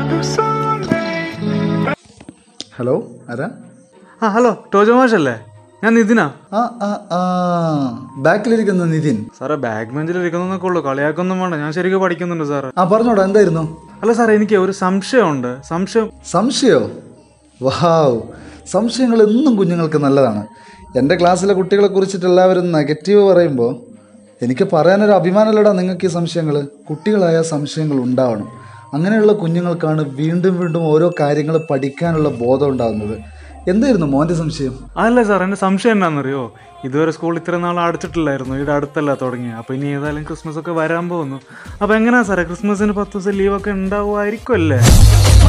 hello ആരാ ആ hello Tojo മാഷല്ലേ ഞാൻ നിതിനാ ആ ആ ആ ബാക്കിലിരിക്കുന്ന നിതിൻ സാറേ ബാക്ക് ബെഞ്ചിൽ ഇരിക്കുന്നൊക്കെ ഉള്ളൂ കളിയാക്കൊന്നും വേണ്ട ഞാൻ ശരിക്കും പഠിക്കുന്നുണ്ട് സാറേ ആ പറഞ്ഞോടാ എന്തായിരുന്നു അല്ല സാറേ എനിക്ക് ഒരു സംശയമുണ്ട് സംശയം സംശയോ വാവ് സംശയങ്ങൾ എന്നും കുഞ്ഞുങ്ങൾക്ക് നല്ലതാണ് എൻ്റെ ക്ലാസ്സിലെ കുട്ടികളെ കുറിച്ചിട്ട് എല്ലാവരും നെഗറ്റീവ് പറയുമ്പോൾ എനിക്ക് പറയാനൊരു അഭിമാനമല്ലടാ നിങ്ങൾക്ക് ഈ സംശയങ്ങൾ കുട്ടികളായ സംശയങ്ങൾ ഉണ്ടാവണം അങ്ങനെയുള്ള കുഞ്ഞുങ്ങൾക്കാണ് വീണ്ടും വീണ്ടും ഓരോ കാര്യങ്ങൾ പഠിക്കാനുള്ള ബോധം ഉണ്ടാകുന്നത് എന്തായിരുന്നു മോൻ്റെ സംശയം അതല്ല സാർ എൻ്റെ സംശയം എന്നാണെന്നറിയോ ഇതുവരെ സ്കൂൾ ഇത്ര നാൾ അടച്ചിട്ടില്ലായിരുന്നു ഇവിടെ അടുത്തല്ല തുടങ്ങി അപ്പോൾ ഇനി ഏതായാലും ക്രിസ്മസ് ഒക്കെ വരാൻ പോകുന്നു അപ്പോൾ എങ്ങനെയാ സാറേ ക്രിസ്മസിന് പത്ത് ദിവസം ലീവൊക്കെ ഉണ്ടാവുമായിരിക്കും അല്ലേ